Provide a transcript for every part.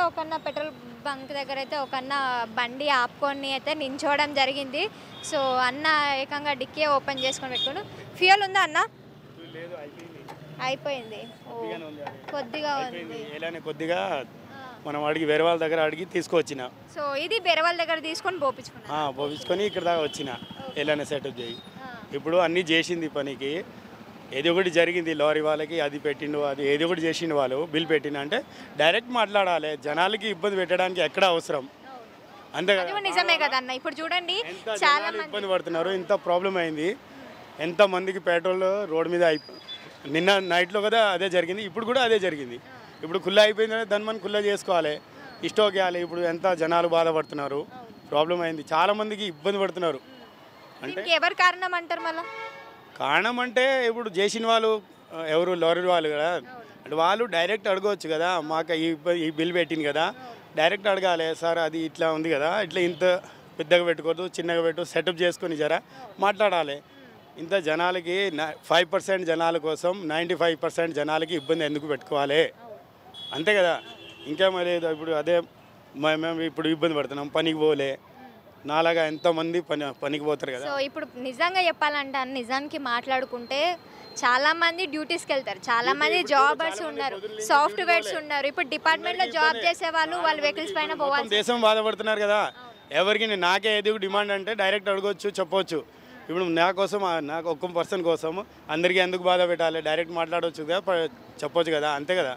ఒక అన్న petrol bunk దగ్గర అయితే ఒక అన్న బండి ఆపుకొని అయితే నించోవడం జరిగింది సో అన్న ఏకంగా డిక్కీ ఓపెన్ చేసుకొని పెట్టుకోండు ఫ్యూయల్ ఉందా అన్న లేదు అయిపోయింది అయిపోయింది ఓ, కొద్దిగానే ఉంది అది. కొద్దిగా ఉంది అయిపోయింది ఎలానే కొద్దిగా ఆ. మనం అడిగి వేరే వాళ్ళ దగ్గర అడిగి తీసుకొచ్చిన సో ఇది బెరవల్ దగ్గర తీసుకొని పోపించుకున్నా ఆ, పోపించుకొని ఇక్కడ దాకా వచ్చిన ఎలానే సెటప్ చేయి ఇప్పుడు అన్నీ చేసింది పనికి ఏది ఒకటి జరిగింది లారీ వాళ్ళకి అది పెట్టిండు అది ఏది ఒకటి చేసిండు వాళ్ళు బిల్ పెట్టిన అంటే డైరెక్ట్ మాట్లాడాలి జనాలకి ఇబ్బంది పెట్టడానికి ఎక్కడ అవసరం అంతే అది కదా కూడా నిజమే కదా అన్న ఇప్పుడు చూడండి ఎంత చాలా జనాలు మంది ఇబ్బంది పడుతున్నారు ఇంత ప్రాబ్లం అయింది ఎంత మందికి పెట్రోల్ రోడ్ మీద అయిపో నిన్న నైట్లో కదా అదే జరిగింది ఇప్పుడు కూడా అదే జరిగింది ఇప్పుడు కుల్ల అయిపోయిందంటే దాన్ని మనం కుల్ల చేసుకోవాలి ఇష్టోకి వేయాలి ఇప్పుడు ఎంత జనాలు బాధపడుతున్నారు ప్రాబ్లం అయింది చాలా మందికి ఇబ్బంది పడుతున్నారు దీనికి ఎవరు కారణం అంటారు మళ్ళీ కారణం అంటే ఇప్పుడు చేసిన వాళ్ళు ఆ, ఎవరు లారీ వాళ్ళు కదా అంటే వాళ్ళు డైరెక్ట్ అడగవచ్చు కదా మాకు ఈ ఇబ్బ- ఈ బిల్ పెట్టింది కదా డైరెక్ట్ అడగాలి సార్ అది ఇట్లా ఉంది కదా ఇట్లా ఇంత పెద్దగా పెట్టుకోవద్దు చిన్నగా పెట్టు సెటప్ చేసుకొని జరా మాట్లాడాలి ఇంత జనాలకి ఫైవ్ పర్సెంట్ జనాల కోసం నైంటీ ఫైవ్ పర్సెంట్ జనాలకి ఇబ్బంది ఎందుకు పెట్టుకోవాలి అంతే కదా ఇంకా మరి ఏదో ఇప్పుడు అదే మ- మేము ఇప్పుడు ఇబ్బంది పడుతున్నాం పనికి పోలే నాలాగా ఎంతోమంది పని పనికి పోతారు కదా సో ఇప్పుడు నిజంగా చెప్పాలంటే అన్న నిజానికి మాట్లాడుకుంటే చాలా మంది డ్యూటీస్కి వెళ్తారు చాలా మంది జాబర్స్ ఉన్నారు సాఫ్ట్వేర్స్ ఉన్నారు ఇప్పుడు డిపార్ట్మెంట్ లో జాబ్ చేసే వాళ్ళు వాళ్ళ వెహికల్స్ పైన మొత్తం పోవాలి దేశం బాధపడుతున్నారు కదా ఎవరికి నేను నాకే ఏది డిమాండ్ అంటే డైరెక్ట్ అడగొచ్చు చెప్పొచ్చు ఇప్పుడు నా కోసం ఆ నాకు ఒక్క పర్సన్ కోసం అందరికీ ఎందుకు బాధ పెట్టాలి డైరెక్ట్ మాట్లాడవచ్చు కదా ప- చెప్పొచ్చు కదా అంతే కదా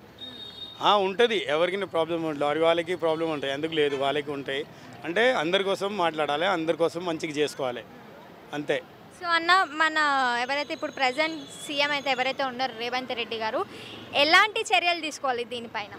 ఆ, ఉంటుంది ఎవరికి ప్రాబ్లం ఉంటుంది లారీ వాళ్ళకి ప్రాబ్లం ఉంటాయి ఎందుకు లేదు వాళ్ళకి ఉంటాయి అంటే అందరి కోసం మాట్లాడాలి అందరి కోసం మంచిగా చేసుకోవాలి అంతే సో అన్న మన ఎవరైతే ఇప్పుడు ప్రజెంట్ సీఎం అయితే ఎవరైతే ఉన్నారో రేవంత్ రెడ్డి గారు ఎలాంటి చర్యలు తీసుకోవాలి దీనిపైన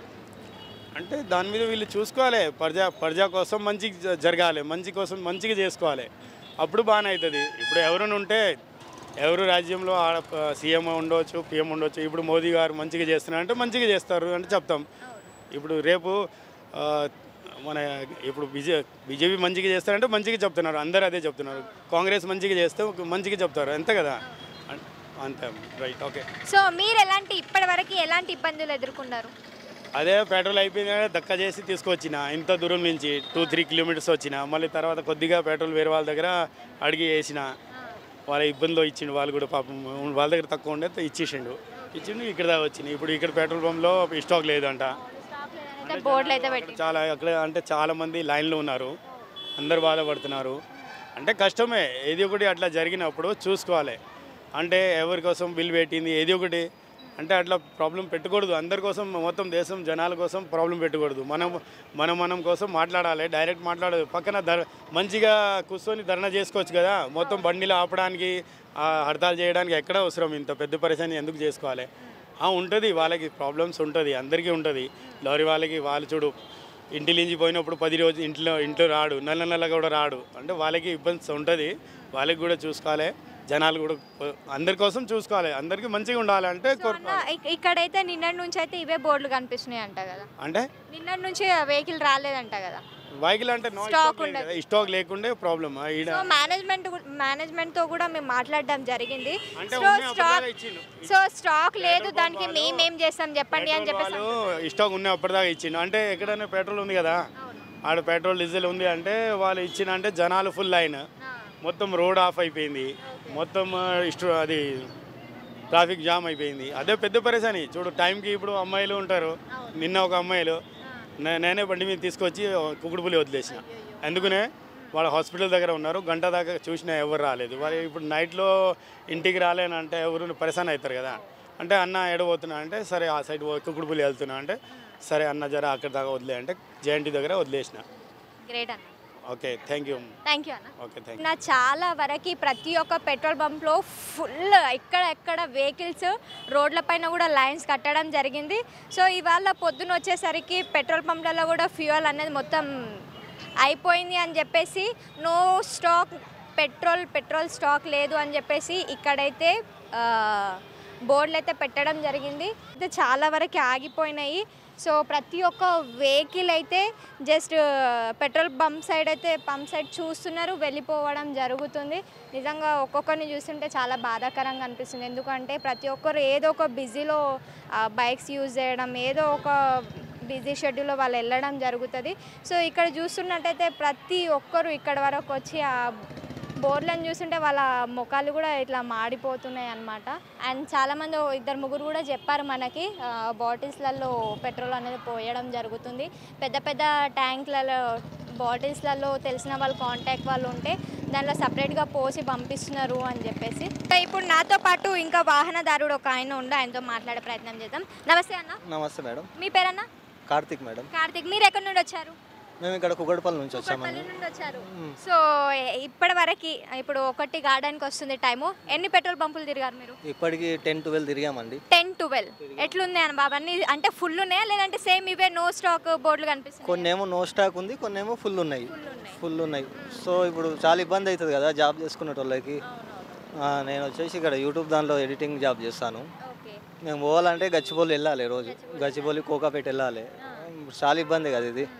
అంటే దాని మీద వీళ్ళు చూసుకోవాలి ప్రజా ప్రజా కోసం మంచిగా జ- జరగాలి మంచి కోసం మంచిగా చేసుకోవాలి అప్పుడు బాగానే అవుతుంది ఇప్పుడు ఎవరైనా ఉంటే ఎవరు రాజ్యంలో ఆడ సీఎం ఉండవచ్చు పిఎం ఉండవచ్చు ఇప్పుడు మోదీ గారు మంచిగా చేస్తున్నారు అంటే మంచిగా చేస్తారు అంటే చెప్తాం ఇప్పుడు రేపు ఆ, మన ఇప్పుడు బీజే బీజేపీ మంచిగా చేస్తారంటే మంచిగా చెప్తున్నారు అందరూ అదే చెప్తున్నారు కాంగ్రెస్ మంచిగా చేస్తే ఒక మంచిగా చెప్తారు అంతే కదా అం- అంతే రైట్ ఓకే సో మీరు ఎలాంటి ఇప్పటి వరకు ఎలాంటి ఇబ్బందులు ఎదుర్కొన్నారు అదే పెట్రోల్ అయిపోయింది దక్క చేసి తీసుకొచ్చిన ఇంత దూరం నుంచి టూ త్రీ కిలోమీటర్స్ వచ్చిన మళ్ళీ తర్వాత కొద్దిగా పెట్రోల్ వేరే వాళ్ళ దగ్గర అడిగి వేసిన వాళ్ళ ఇబ్బందిలో ఇచ్చిండు వాళ్ళు కూడా పాపం వాళ్ళ దగ్గర తక్కువ ఉండే ఇచ్చేసిండు ఇచ్చిండు ఇక్కడ దాకా వచ్చినాయి ఇప్పుడు ఇక్కడ పెట్రోల్ పంప్లో స్టాక్ లేదంట అయితే బోర్డులు అయితే పెట్టి చాలా అక్కడ అంటే చాలా మంది లైన్లో ఉన్నారు అందరు బాధపడుతున్నారు అంటే కష్టమే ఏది ఒకటి అట్లా జరిగినప్పుడు చూసుకోవాలి అంటే ఎవరి కోసం బిల్ పెట్టింది ఏది ఒకటి అంటే అట్లా ప్రాబ్లం పెట్టకూడదు అందరి కోసం మొత్తం దేశం జనాల కోసం ప్రాబ్లం పెట్టకూడదు మనం మనం మనం కోసం మాట్లాడాలి డైరెక్ట్ మాట్లాడదు పక్కన ధర మంచిగా కూర్చొని ధర్నా చేసుకోవచ్చు కదా మొత్తం బండిలో ఆపడానికి ఆ, హర్తాలు చేయడానికి ఎక్కడ అవసరం ఇంత పెద్ద పరిశ్రమ ఎందుకు చేసుకోవాలి ఉంటుంది వాళ్ళకి ప్రాబ్లమ్స్ ఉంటుంది అందరికీ ఉంటుంది లారీ వాళ్ళకి వాళ్ళు చూడు ఇంటి నుంచి పోయినప్పుడు పది రోజు ఇంట్లో ఇంట్లో రాడు నెల నెల కూడా రాడు అంటే వాళ్ళకి ఇబ్బంది ఉంటుంది వాళ్ళకి కూడా చూసుకోవాలి జనాలు కూడా పో- అందరి కోసం చూసుకోవాలి అందరికీ మంచిగా ఉండాలి అంటే కోరు- అన్న, ఇక్- ఇక్కడైతే నిన్నటి నుంచి అయితే ఇవే బోర్డులు కనిపిస్తున్నాయి అంట కదా అంటే నిన్నటి నుంచి వెహికల్ రాలేదంట కదా వెహికల్ అంటే నో Stock స్టాక్ లేదు కదా. స్టాక్ లేకుండే ప్రాబ్లమ్ ఈడ సో మేనేజ్మెంట్ మేనేజ్మెంట్ తో కూడా మేము మాట్లాడడం జరిగింది అంటే సో ఉన్నాయి స్టాక్ అప్పటిదాకా ఇచ్చిండు. సో స్టాక్ లేదు దానికి మేమేం చేస్తాం చెప్పండి అని చెప్పేసి వాళ్ళు స్టాక్ ఉన్నాయి అప్పటిదాకా ఇచ్చిండు అంటే ఎక్కడైనా పెట్రోల్ ఉంది కదా ఆడ పెట్రోల్ డీజిల్ ఉంది అంటే వాళ్ళు ఇచ్చిన అంటే జనాలు ఫుల్ లైన్ మొత్తం రోడ్ ఆఫ్ అయిపోయింది మొత్తం ఆ, ఇష్ట అది ట్రాఫిక్ జామ్ అయిపోయింది అదే పెద్ద పరేశాని చూడు టైంకి ఇప్పుడు అమ్మాయిలు ఉంటారు నిన్న ఒక అమ్మాయిలు నే- నేనే బండి మీద తీసుకొచ్చి కుకుడుపులి వదిలేసిన అందుకనే వాళ్ళ హాస్పిటల్ దగ్గర ఉన్నారు గంట దాకా చూసినా ఎవరు రాలేదు వాళ్ళు ఇప్పుడు నైట్లో ఇంటికి రాలేనంటే ఎవరు పరేశాన్ అవుతారు కదా అంటే అన్న ఎడబోతున్నా అంటే సరే ఆ సైడ్ కుకుడుపులి వెళ్తున్నా అంటే సరే అన్న జర అక్కడ దాకా వదిలే అంటే జేఎన్టీ దగ్గర వదిలేసిన గ్రేట్ అన్న okay thank you thank you అన్న ఓకే థ్యాంక్ నా చాలా వరకు ప్రతి ఒక్క పెట్రోల్ బంప్లో ఫుల్ ఎక్కడ ఎక్కడ వెహికల్స్ రోడ్ల పైన కూడా లైన్స్ కట్టడం జరిగింది సో ఇవాళ పొద్దున వచ్చేసరికి పెట్రోల్ పంప్లలో కూడా ఫ్యూయల్ అనేది మొత్తం అయిపోయింది అని చెప్పేసి no stock petrol petrol stock లేదు అని చెప్పేసి ఇక్కడైతే ఆ, బోర్డులు అయితే పెట్టడం జరిగింది అయితే చాలా వరకు ఆగిపోయినాయి సో ప్రతి ఒక్క వెహికల్ అయితే జస్ట్ పెట్రోల్ పంప్ సైడ్ అయితే పంప్ సైడ్ చూస్తున్నారు వెళ్ళిపోవడం జరుగుతుంది నిజంగా ఒక్కొక్కరిని చూస్తుంటే చాలా బాధాకరంగా అనిపిస్తుంది ఎందుకంటే ప్రతి ఒక్కరు ఏదో ఒక బిజీలో బైక్స్ యూజ్ చేయడం ఏదో ఒక బిజీ షెడ్యూల్లో వాళ్ళు వెళ్ళడం జరుగుతుంది సో ఇక్కడ చూస్తున్నట్టయితే ప్రతి ఒక్కరు ఇక్కడ వరకు వచ్చి ఆ బోర్లను చూస్తుంటే వాళ్ళ ముఖాలు కూడా ఇట్లా మాడిపోతున్నాయి అనమాట అండ్ చాలామంది ఓ ఇద్దరు ముగ్గురు కూడా చెప్పారు మనకి బాటిల్స్లలో పెట్రోల్ అనేది పోయడం జరుగుతుంది పెద్ద పెద్ద ట్యాంక్లలో బాటిల్స్లలో తెలిసిన వాళ్ళు కాంటాక్ట్ వాళ్ళు ఉంటే దాంట్లో సపరేట్గా పోసి పంపిస్తున్నారు అని చెప్పేసి సో ఇప్పుడు నాతో పాటు ఇంకా వాహనదారుడు ఒక ఆయన ఉండి ఆయనతో మాట్లాడే ప్రయత్నం చేద్దాం నమస్తే అన్న నమస్తే మేడం మీ పేరన్నా కార్తిక్ మేడం కార్తిక్ మీరు ఎక్కడి నుండి వచ్చారు మేము ఇక్కడ కుగడపల్లి నుంచి వచ్చామండి కుక్కట్పల్లి నుండి వచ్చారు సో ఇప్పటి వరకు ఇప్పుడు ఒకటి గార్డెన్కి వస్తుంది టైము ఎన్ని పెట్రోల్ పంపులు తిరిగారు మీరు ఇప్పటికి టెన్ ట్వెల్వ్ తిరిగామండి టెన్ ట్వెల్వ్ ఎట్లున్నాయి అన్న బాబా అన్ని అంటే ఫుల్ ఉన్నాయా లేదంటే సేమ్ ఇవే నో స్టాక్ బోర్డులు కనిపిస్తున్నాయి కొన్నేమో నో స్టాక్ ఉంది కొన్నేమో ఫుల్ ఉన్నాయి ఫుల్ ఉన్నాయి ఫుల్ ఉన్నాయి సో ఇప్పుడు చాలా ఇబ్బంది అవుతుంది కదా జాబ్ చేసుకునే వాళ్ళకి ఆ, నేను వచ్చేసి ఇక్కడ యూట్యూబ్ దానిలో ఎడిటింగ్ జాబ్ చేస్తాను ఓకే మేము పోవాలంటే గచ్చిబౌలి వెళ్ళాలి రోజు గచ్చిబౌలి కోకాపేట వెళ్ళాలి చాలా ఇబ్బంది కదా ఇది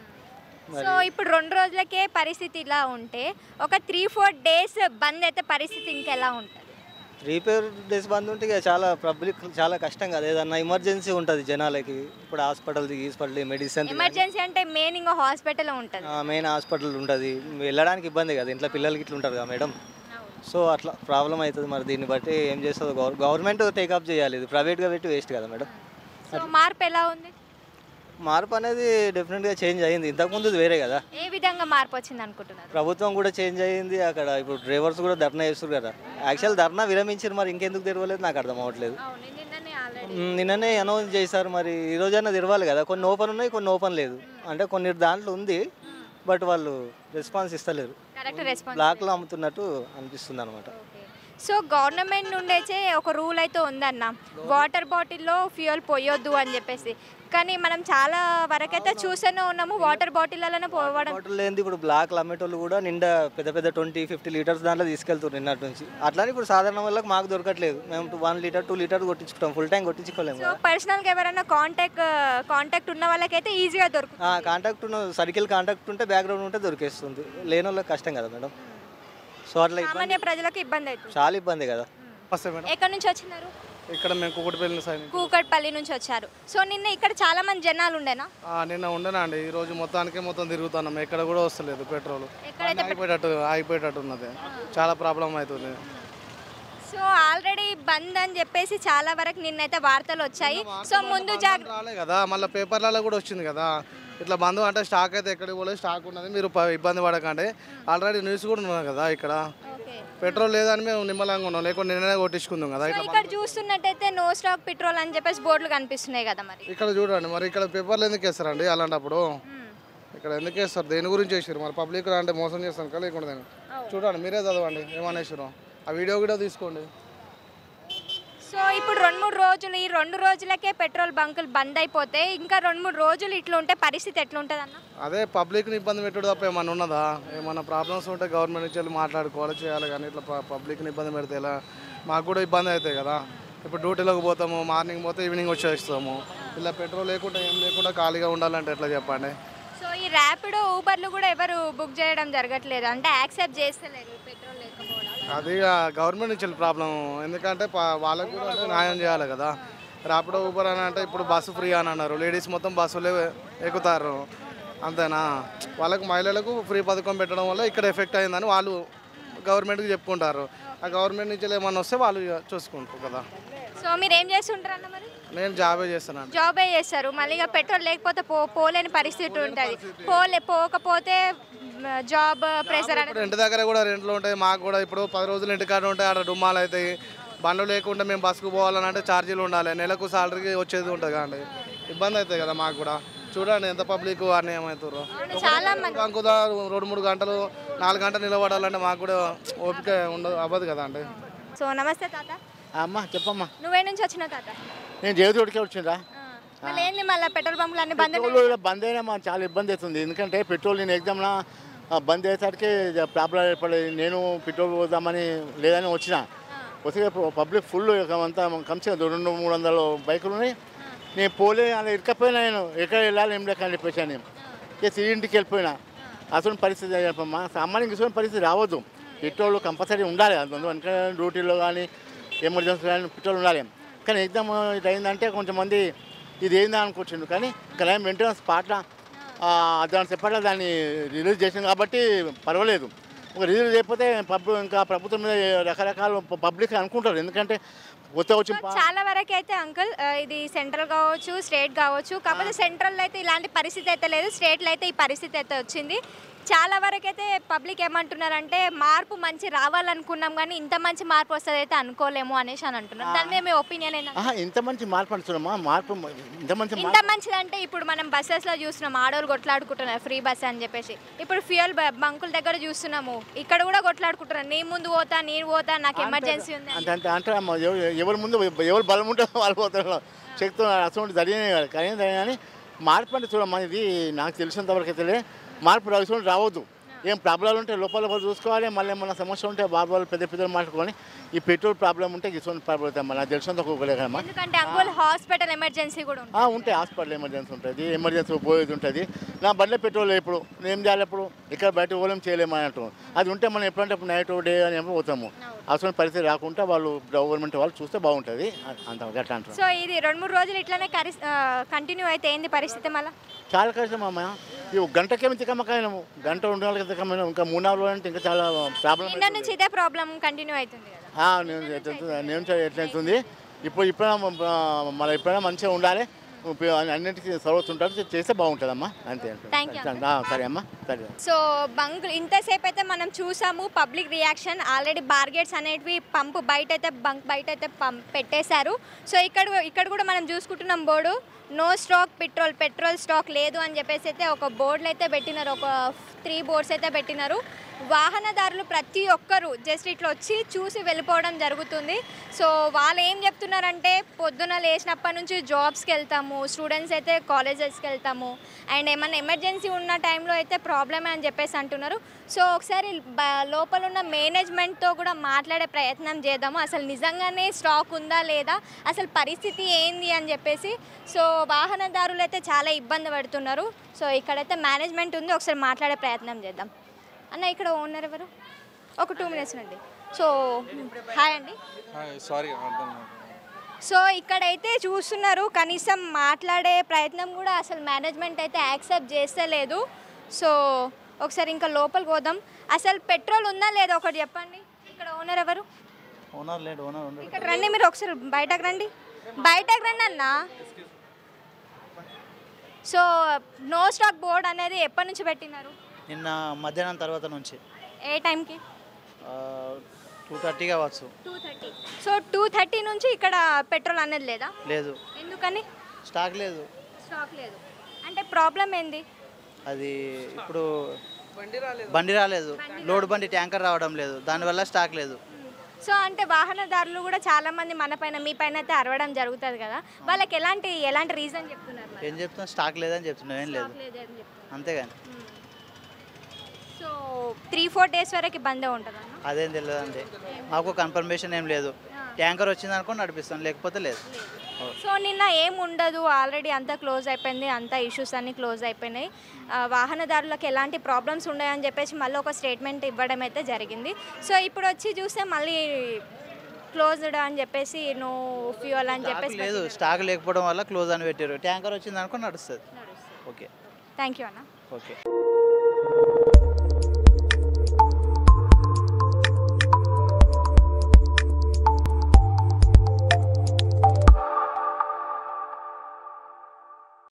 సో ఇప్పుడు రెండు రోజులకే పరిస్థితి ఇలా ఉంటే ఒక త్రీ ఫోర్ డేస్ బంద్ అయితే పరిస్థితి ఇంకెలా ఉంటుంది త్రీ పేర్ డేస్ బంద్ ఉంటే ఇక చాలా పబ్లిక్ చాలా కష్టం కదా ఏదన్నా ఎమర్జెన్సీ ఉంటుంది జనాలకి ఇప్పుడు హాస్పిటల్ది హాస్పిటల్ మెడిసిన్ ఎమర్జెన్సీ అంటే మెయిన్ ఇంకా హాస్పిటల్ ఉంటుంది మెయిన్ హాస్పిటల్ ఉంటుంది వెళ్ళడానికి ఇబ్బంది కదా ఇంట్లో పిల్లలకి ఇట్లా ఉంటారు కదా మేడం సో అట్లా ప్రాబ్లం అవుతుంది మరి దీన్ని బట్టి ఏం చేస్తుందో గవర్ గవర్నమెంట్ టేకప్ చేయాలి ఇది ప్రైవేట్గా పెట్టి వేస్ట్ కదా మేడం సో మార్పు ఎలా ఉంది మార్పు అనేది డెఫినెట్గా చేంజ్ అయింది ఇంతకుముందు ఇది వేరే కదా ఏ విధంగా మార్పు వచ్చింది అనుకుంటున్నారు ప్రభుత్వం కూడా చేంజ్ అయ్యింది అక్కడ ఇప్పుడు డ్రైవర్స్ కూడా ధర్నా చేస్తారు కదా యాక్చువల్ ధర్నా విరమించారు మరి ఇంకెందుకు తెరవలేదు నాకు అర్థం అవ్వట్లేదు అవును నిన్ననే ఆల్రెడీ మ్, నిన్ననే అనౌన్స్ చేశారు మరి ఈ రోజైనా తెరవాలి కదా కొన్ని ఓపెన్ ఉన్నాయి కొన్ని ఓపెన్ లేదు అంటే కొన్ని దాంట్లో ఉంది బట్ వాళ్ళు రెస్పాన్స్ ఇస్తలేరు కరెక్ట్ రెస్పాన్స్ బ్లాక్లో అమ్ముతున్నట్టు అనిపిస్తుంది అనమాట సో గవర్నమెంట్ నుండి అయితే ఒక రూల్ అయితే ఉందన్న వాటర్ బాటిల్లో ఫ్యూయల్ పోయొద్దు అని చెప్పేసి కానీ మనం చాలా వరకైతే చూస్తూనే ఉన్నాము వాటర్ బాటిల్లోనే పోవడం బాటిల్ ఏంది ఇప్పుడు బ్లాక్ అమ్మేటోళ్ళు కూడా నిండా పెద్ద పెద్ద ట్వంటీ ఫిఫ్టీ లీటర్స్ దాంట్లో తీసుకెళ్తారు నిన్నటి నుంచి అట్లానే ఇప్పుడు సాధారణ వాళ్ళకి మాకు దొరకట్లేదు మేము వన్ లీటర్ టూ లీటర్ కొట్టించుకుంటాం ఫుల్ ట్యాంక్ కొట్టించుకోలేము సో పర్సనల్గా ఎవరైనా కాంటాక్ట్ కాంటాక్ట్ ఉన్న వాళ్ళకైతే ఈజీగా దొరుకుతుంది కాంటాక్ట్ ఉన్న సర్కిల్ కాంటాక్ట్ ఉంటే బ్యాక్గ్రౌండ్ ఉంటే దొరికేస్తుంది లేని వాళ్ళకి కష్టం కదా మేడం సో అట్లా ఇబ్బంది సామాన్య ప్రజలకు ఇబ్బంది అవుతుంది చాలా ఇబ్బంది కదా వస్తే మేడం ఎక్కడి నుంచి వచ్చినారు ఇక్కడ మేము కుకుటిపల్లి సైడ్ కూకట్పల్లి నుంచి వచ్చారు సో నిన్న ఇక్కడ చాలా మంది జనాలు ఉండేనా నిన్న ఉండనా అండి ఈ రోజు మొత్తానికి మొత్తం తిరుగుతున్నాం ఎక్కడ కూడా వస్తలేదు పెట్రోల్ ఎక్కడైతే ఆగిపోయేటట్టు ఆగిపోయేటట్టు ఉన్నది చాలా ప్రాబ్లం అవుతుంది సో ఆల్రెడీ బంద్ అని చెప్పేసి చాలా వరకు నిన్నైతే వార్తలు వచ్చాయి సో ముందు జాగ్రత్త రాలే కదా మళ్ళీ పేపర్లలో కూడా వచ్చింది కదా ఇట్లా బంధు అంటే స్టాక్ అయితే ఎక్కడికి పోలేదు స్టాక్ ఉన్నది మీరు ప- ఇబ్బంది పడకండి ఆల్రెడీ న్యూస్ కూడా ఉన్నది కదా ఇక్కడ ఓకే పెట్రోల్ లేదని మేము నిమ్మలంగా ఉన్నాం లేకుంటే నిన్ననే కొట్టించుకుందాం కదా సో ఇట్లా ఇక్కడ చూస్తున్నట్టయితే నో స్టాక్ పెట్రోల్ అని చెప్పేసి బోర్డులు కనిపిస్తున్నాయి కదా మరి ఇక్కడ చూడండి మరి ఇక్కడ పేపర్లు ఎందుకు వేస్తారండి అలాంటప్పుడు ఇక్కడ ఎందుకు వేస్తారు దేని గురించి వేసారు మరి పబ్లిక్ అంటే మోసం చేస్తాను కదా లేకుండా చూడండి మీరే చదవండి ఏమనేసారు ఆ వీడియో కూడా తీసుకోండి సో ఇప్పుడు రెండు మూడు రోజులు ఈ రెండు రోజులకే పెట్రోల్ బంకులు బంద్ అయిపోతే ఇంకా రెండు మూడు రోజులు ఇట్లా ఉంటే పరిస్థితి ఎట్లుంటుంది అన్న అదే పబ్లిక్ని ఇబ్బంది పెట్టడం తప్ప ఏమన్నా ఉన్నదా ఏమన్నా ప్రాబ్లమ్స్ ఉంటే గవర్నమెంట్ నుంచి వెళ్ళి మాట్లాడుకోవాలి చేయాలి కానీ ఇట్లా ప- పబ్లిక్ని ఇబ్బంది పెడితే ఎలా మాకు కూడా ఇబ్బంది అవుతాయి కదా ఇప్పుడు డ్యూటీలోకి పోతాము మార్నింగ్ పోతే ఈవినింగ్ వచ్చేస్తాము ఇలా పెట్రోల్ లేకుండా ఏం లేకుండా ఖాళీగా ఉండాలంటే ఎట్లా చెప్పండి సో ఈ ర్యాపిడో ఊబర్లు కూడా ఎవరు బుక్ చేయడం జరగట్లేదు అంటే యాక్సెప్ట్ చేస్తలేరు పెట్రోల్ లేకపోవడం అది గవర్నమెంట్ నుంచి ప్రాబ్లం ఎందుకంటే ప- వాళ్ళకు కూడా అంటే న్యాయం చేయాలి కదా ర్యాపిడో ఊబర్ అని అంటే ఇప్పుడు బస్సు ఫ్రీ అని అన్నారు లేడీస్ మొత్తం బస్సులే ఎక్కుతారు అంతేనా వాళ్ళకు మహిళలకు ఫ్రీ పథకం పెట్టడం వల్ల ఇక్కడ ఎఫెక్ట్ అయిందని వాళ్ళు గవర్నమెంట్కి చెప్పుకుంటారు ఆ గవర్నమెంట్ నుంచి ఏమన్నా వస్తే వాళ్ళు ఇక చూసుకుంటారు కదా సో మీరు ఏం చేస్తుంటారు అన్న మరి నేను జాబే చేస్తున్నాను జాబే చేస్తారు మళ్ళీ ఇక పెట్రోల్ లేకపోతే పో పోలేని పరిస్థితి ఉంటుంది పోలే పోకపోతే జాబ్ ప్రెషర్ అనేది ఇప్పుడు ఇంటి దగ్గర కూడా రెంట్లు ఉంటాయి మాకు కూడా ఇప్పుడు పది రోజులు ఇంటికాడ ఉంటాయి ఆడ డుమ్మాలు అవుతాయి బండ్లు లేకుండా మేము బస్సుకు పోవాలని అంటే ఛార్జీలు ఉండాలి నెలకు సాలరీకి వచ్చేది ఉంటుంది కదండి ఇబ్బంది అవుతాయి కదా మాకు కూడా చూడండి ఎంత పబ్లిక్ వారిని ఏమవుతారు చాలా మంది అంకుదా రెండు మూడు గంటలు నాలుగు గంటలు నిలబడాలంటే మాకు కూడా ఓపిక ఉండదు అవ్వదు కదా అండి సో నమస్తే తాత అమ్మ చెప్పమ్మా నువ్వే నుంచి వచ్చిన తాత నేను జగదోడికే వచ్చిందా ఆ, మళ్ళీ ఏంది మళ్ళీ పెట్రోల్ పంపులు అన్ని బంద్ పెట్రోల్ ఇలా బంద్ అయినా మాకు చాలా ఇబ్బంది అవుతుంది ఎందుకంటే పెట్రోల్ నేను ఎగ్జామ్లో బంద్ అయ్యేసరికి ప్రాబ్లం ఏర్పడేది నేను పెట్రోల్ పోదామని లేదని వచ్చిన వస్తే పబ్లిక్ ఫుల్ అంతా కంసే రెండు మూడు వందల బైకులు ఉన్నాయి నేను పోలే అలా ఇరకపోయినా నేను ఎక్కడ వెళ్ళాలి ఏం లేక అని చెప్పేసి అని ఇక తిరిగి ఇంటికి వెళ్ళిపోయినా అసలు పరిస్థితి చెప్పమ్మా సామాన్యంగా ఇటువంటి పరిస్థితి రావద్దు పెట్రోల్ కంపల్సరీ ఉండాలి అందుకని డ్యూటీలో కానీ ఎమర్జెన్సీ కానీ పెట్రోల్ ఉండాలి కానీ ఎగ్జామ్ ఇది అయిందంటే కొంచెం మంది ఇది ఏందా అనుకొచ్చిండు కానీ క్రైమ్ వెంటనే స్పాట్లో దాని చెప్పట్లా దాన్ని రిలీజ్ చేసింది కాబట్టి పర్వాలేదు ఒక రిలీజ్ చేయకపోతే పబ్ ఇంకా ప్రభుత్వం మీద రకరకాల పబ్లిక్ అనుకుంటారు ఎందుకంటే కొత్త వచ్చి సో చాలా వరకు అయితే అంకుల్ ఆ, ఇది సెంట్రల్ కావచ్చు స్టేట్ కావచ్చు కాకపోతే సెంట్రల్ అయితే ఇలాంటి పరిస్థితి అయితే లేదు స్టేట్లో అయితే ఈ పరిస్థితి అయితే వచ్చింది చాలా వరకు అయితే పబ్లిక్ ఏమంటున్నారంటే మార్పు మంచి రావాలనుకున్నాం కానీ ఇంత మంచి మార్పు వస్తుంది అయితే అనుకోలేము అనేసి అని అంటున్నారు దాని మీద మీ ఒపీనియన్ ఏంటంటే ఆహా, ఇంత మంచి మార్పు అంటున్నామా మార్పు ఇంత మంచి ఇంత మార్పు మంచిదంటే ఇప్పుడు మనం బస్సెస్లో చూస్తున్నాం ఆడవాళ్ళు కొట్లాడుకుంటున్నారు ఫ్రీ బస్ అని చెప్పేసి ఇప్పుడు ఫ్యూయల్ బంకుల దగ్గర చూస్తున్నాము ఇక్కడ కూడా కొట్లాడుకుంటున్నారు నీ ముందు పోతా నేను పోతా నాకు ఎమర్జెన్సీ ఉంది అని. అంటే అంటే అంటే అమ్మ ఎవ- ఎవరి ముందు ఎవరు బలం ఉంటే వాళ్ళు పోతారు శక్తి అసలు జరిగినాయి కాదు కానీ కానీ మార్పు అంటే చూడమ్మా ఇది నాకు తెలిసినంత వరకు అయితే మార్పు రావాల్సి రావద్దు ఏం ప్రాబ్లాలు ఉంటే లోపల లోపల చూసుకోవాలి మళ్ళీ ఏమన్నా సమస్య ఉంటే బాబు వాళ్ళు పెద్ద పెద్దలు మాట్లాడుకొని ఈ పెట్రోల్ ప్రాబ్లం ఉంటే ఇటువంటి ప్రాబ్లం అవుతాయి అమ్మా నాకు తెలిసినంత ఒక్కొక్కలేకమ్మా ఎందుకంటే అంకుల్ హాస్పిటల్ ఎమర్జెన్సీ కూడా ఉంది ఆ, ఉంటాయి హాస్పిటల్ ఎమర్జెన్సీ ఉంటుంది ఎమర్జెన్సీ పోయేది ఉంటుంది నా బండ్లో పెట్రోల్ ఇప్పుడు నేను ఏం చేయాలి ఇప్పుడు ఇక్కడ బయట పోలేం చేయలేము అన్నట్టు అది ఉంటే మనం ఎప్పుడంటే అప్పుడు నైట్ డే అని ఎప్పుడు పోతాము అసలు పరిస్థితి రాకుండా వాళ్ళు గవర్నమెంట్ వాళ్ళు చూస్తే బాగుంటుంది అంత గట్లా అంటారు సో ఇది రెండు మూడు రోజులు ఇట్లానే కంటిన్యూ అయితే ఏంది పరిస్థితి మళ్ళీ చాలా కష్టం అమ్మ ఇవి గంటకేమి తికమకాయనము గంట రెండు నాలుగు తికమైన ఇంకా మూడు నాలుగు రోజులు అంటే ఇంకా చాలా ప్రాబ్లం నిన్న నుంచి ఇదే ప్రాబ్లం కంటిన్యూ అవుతుంది కదా నేను ఎట్లయితుంది నేను ఎట్లయితుంది ఇప్పుడు ఇప్పుడైనా మళ్ళీ ఇప్పుడైనా మంచిగా ఉండాలి ఉపయోగ- అన్నింటికి సర్వతుంటారు చేస్తే బాగుంటుందమ్మా అంతే Thank you, ఆ, సరే అమ్మా సరే సో బంక్ ఇంతసేపు అయితే మనం చూసాము పబ్లిక్ రియాక్షన్ ఆల్రెడీ బార్గెట్స్ అనేటివి పంపు బయట అయితే బంక్ బయట అయితే పంప్ పెట్టేశారు సో ఇక్కడ ఇక్కడ కూడా మనం చూసుకుంటున్నాం board no stock petrol petrol stock లేదు అని చెప్పేసి అయితే ఒక బోర్డులు అయితే పెట్టినారు ఒక త్రీ బోర్డ్స్ అయితే పెట్టినారు వాహనదారులు ప్రతి ఒక్కరు జస్ట్ ఇట్లా వచ్చి చూసి వెళ్ళిపోవడం జరుగుతుంది సో వాళ్ళు ఏం చెప్తున్నారంటే పొద్దున లేచినప్పటి నుంచి జాబ్స్కి వెళ్తాము స్టూడెంట్స్ అయితే కాలేజెస్కి వెళ్తాము అండ్ ఏమన్నా ఎమర్జెన్సీ ఉన్న టైంలో అయితే ప్రాబ్లమే అని చెప్పేసి అంటున్నారు సో ఒకసారి బ- లోపల ఉన్న మేనేజ్మెంట్తో కూడా మాట్లాడే ప్రయత్నం చేద్దాము అసలు నిజంగానే స్టాక్ ఉందా లేదా అసలు పరిస్థితి ఏంది అని చెప్పేసి సో వాహనదారులు అయితే చాలా ఇబ్బంది పడుతున్నారు సో ఇక్కడైతే మేనేజ్మెంట్ ఉంది ఒకసారి మాట్లాడే ప్రయత్నం చేద్దాం అన్న ఇక్కడ ఓనర్ ఎవరు ఒక టూ మినిట్స్ అండి సో హాయ్ అండి సారీ అర్థం కాదు. సో ఇక్కడైతే చూస్తున్నారు కనీసం మాట్లాడే ప్రయత్నం కూడా అసలు మేనేజ్మెంట్ అయితే యాక్సెప్ట్ చేస్తలేదు సో ఒకసారి ఇంకా లోపలికి పోదాం అసలు పెట్రోల్ ఉందా లేదా ఒకటి చెప్పండి ఇక్కడ ఓనర్ ఎవరు ఓనర్ లేడు ఓనర్ ఉండడు ఇక్కడ రండి మీరు ఒకసారి బయటకు రండి బయటకు రండి అన్న సో నో స్టాక్ బోర్డ్ అనేది ఎప్పటి నుంచి పెట్టినారు నిన్న మధ్యాహ్నం తర్వాత నుంచి ఏ టైంకి టూ థర్టీ కావచ్చు two thirty so two thirty నుంచి ఇక్కడ పెట్రోల్ అనేది లేదా లేదు ఎందుకని స్టాక్ లేదు స్టాక్ లేదు అంటే ప్రాబ్లం ఏంది అది ఇప్పుడు బండి రాలేదు లోడ్ బండి ట్యాంకర్ రావడం లేదు దానివల్ల స్టాక్ లేదు సో అంటే వాహనదారులు కూడా చాలా మంది మన పైన మీ పైన అయితే అరవడం జరుగుతుంది కదా వాళ్ళకి ఎలాంటి ఎలాంటి రీజన్ చెప్తున్నారు మరి? ఏం చెప్తున్నా స్టాక్ లేదని చెప్తున్నాం ఏం లేదు స్టాక్ లేదని చెప్తున్నారు. అంతేగాని సో త్రీ ఫోర్ డేస్ వరకు బందే ఉంటుంది అన్న అదేం తెలియదండి మాకు కన్ఫర్మేషన్ ఏం లేదు ట్యాంకర్ వచ్చింది అనుకో నడిపిస్తాం లేకపోతే లేదు సో నిన్న ఏం ఉండదు ఆల్రెడీ అంతా క్లోజ్ అయిపోయింది అంతా ఇష్యూస్ అన్నీ క్లోజ్ అయిపోయినాయి ఆ, వాహనదారులకు ఎలాంటి ప్రాబ్లమ్స్ ఉన్నాయని చెప్పేసి మళ్ళీ ఒక స్టేట్మెంట్ ఇవ్వడం అయితే జరిగింది సో ఇప్పుడు వచ్చి చూస్తే మళ్ళీ క్లోజ్డ్ అని చెప్పేసి నో ఫ్యూయల్ అని స్టాక్ చెప్పేసి లేదు స్టాక్ లేకపోవడం వల్ల క్లోజ్ అని పెట్టారు ట్యాంకర్ వచ్చింది అనుకో నడుస్తుంది ఓకే థ్యాంక్ యూ అన్న ఓకే